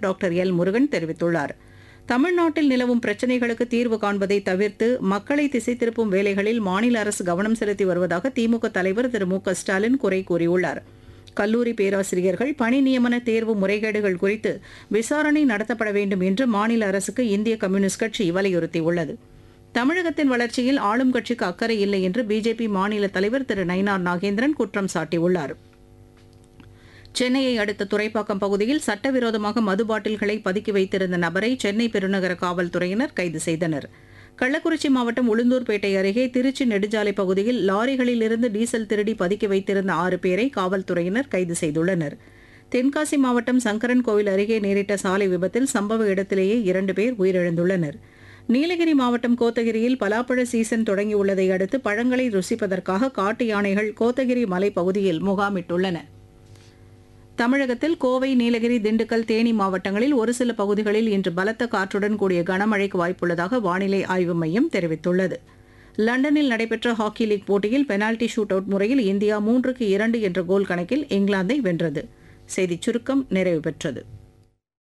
doctor L Murugan தெரிவித்துள்ளார் தமிழ்நாட்டில் நிலவும் பிரச்சினைகளுக்கு தீர்வு காண்பதை தவிர்த்து மக்களை திசை திருப்பும் வேலைகளில் மாநில அரசு கவனம் செலுத்தி வருவதாக திமுக தலைவர் திரு மு க ஸ்டாலின் குறை கூறியுள்ளார் கல்லூரி பேராசிரியர்கள் பணி நியமன தேர்வு முறைகேடுகள் குறித்து விசாரணை நடத்தப்பட வேண்டும் என்று மாநில அரசுக்கு இந்திய கம்யூனிஸ்ட் கட்சி வலியுறுத்தியுள்ளது தமிழகத்தின் வளர்ச்சியில் ஆளும் கட்சிக்கு அக்கறை இல்லை என்று பிஜேபி மாநில தலைவர் திரு நயினார் நாகேந்திரன் குற்றம் சாட்டியுள்ளார் சென்னையை அடுத்த துறைப்பாக்கம் பகுதியில் சட்டவிரோதமாக மது பாட்டில்களை பதுக்கி வைத்திருந்த நபரை சென்னை பெருநகர காவல்துறையினர் கைது செய்தனர் கள்ளக்குறிச்சி மாவட்டம் உளுந்தூர்பேட்டை அருகே திருச்சி நெடுஞ்சாலை பகுதியில் லாரிகளில் இருந்து டீசல் திருடி பதுக்கி வைத்திருந்த ஆறு பேரை காவல்துறையினர் கைது செய்துள்ளனர் தென்காசி மாவட்டம் சங்கரன் கோவில் அருகே நேரிட்ட சாலை விபத்தில் சம்பவ இடத்திலேயே இரண்டு பேர் உயிரிழந்துள்ளனர் நீலகிரி மாவட்டம் கோத்தகிரியில் பலாப்பழ சீசன் தொடங்கியுள்ளதை அடுத்து பழங்களை ருசிப்பதற்காக காட்டு யானைகள் கோத்தகிரி மலைப்பகுதியில் முகாமிட்டுள்ளன தமிழகத்தில் கோவை நீலகிரி திண்டுக்கல் தேனி மாவட்டங்களில் ஒரு சில பகுதிகளில் இன்று பலத்த காற்றுடன் கூடிய கனமழைக்கு வாய்ப்புள்ளதாக வானிலை ஆய்வு மையம் தெரிவித்துள்ளது லண்டனில் நடைபெற்ற ஹாக்கி லீக் போட்டியில் பெனால்டி ஷூட் அவுட் முறையில் இந்தியா மூன்றுக்கு இரண்டு என்ற கோல் கணக்கில் இங்கிலாந்தை வென்றது செய்திச் சுருக்கம் நிறைவு பெற்றது